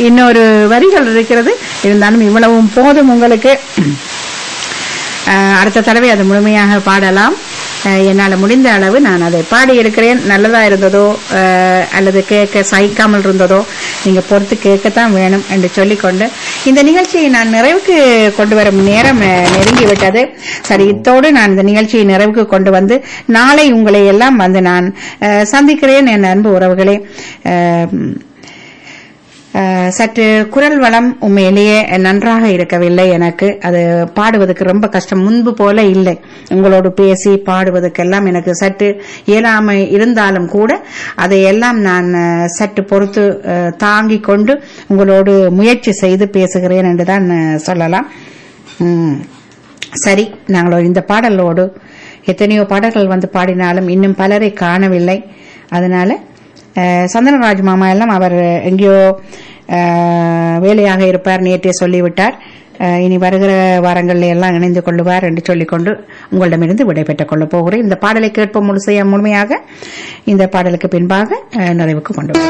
இன்னொரு வரிகள் இருக்கிறது இருந்தாலும் இவ்வளவும் போதும் உங்களுக்கு அஹ், அடுத்த தடவை அது முழுமையாக பாடலாம் அஹ், என்னால் முடிந்த அளவு நான் அதை பாடி இருக்கிறேன் நல்லதா இருந்ததோ அஹ், அல்லது கேட்க சகிக்காமல் இருந்ததோ நீங்க பொறுத்து கேட்கத்தான் வேணும் என்று சொல்லிக்கொண்டு இந்த நிகழ்ச்சியை நான் நிறைவுக்கு கொண்டு வரும் நேரம் அஹ், நெருங்கி விட்டது சரி இத்தோடு நான் இந்த நிகழ்ச்சியை நிறைவுக்கு கொண்டு வந்து நாளை உங்களை எல்லாம் வந்து நான் அஹ், சந்திக்கிறேன் என் அன்பு உறவுகளே அஹ், அஹ், சற்று குரல் வளம் உண்மையிலேயே நன்றாக இருக்கவில்லை எனக்கு அது பாடுவதற்கு ரொம்ப கஷ்டம் முன்பு போல இல்லை உங்களோடு பேசி பாடுவதற்கெல்லாம் எனக்கு சற்று இயலாமை இருந்தாலும் கூட அதையெல்லாம் நான் அஹ், சற்று பொறுத்து அஹ், தாங்கிக் கொண்டு உங்களோடு முயற்சி செய்து பேசுகிறேன் என்றுதான் அஹ், சொல்லலாம் உம், சரி நாங்கள் இந்த பாடலோடு எத்தனையோ பாடல்கள் வந்து பாடினாலும் இன்னும் பலரை காணவில்லை அதனால அஹ், சந்தனராஜ் மாமா எல்லாம் அவர் எங்கேயோ அஹ், வேலையாக இருப்பார் நேற்றே சொல்லிவிட்டார் அஹ், இனி வருகிற வாரங்களில் எல்லாம் இணைந்து கொள்ளுவார் என்று சொல்லிக்கொண்டு உங்களிடமிருந்து விடைபெற்றுக் கொள்ளப் போகிறேன் இந்த பாடலை கேட்போம் முழுசையா முழுமையாக இந்த பாடலுக்கு பின்பாக அஹ், நிறைவுக்கு கொண்டு வரும்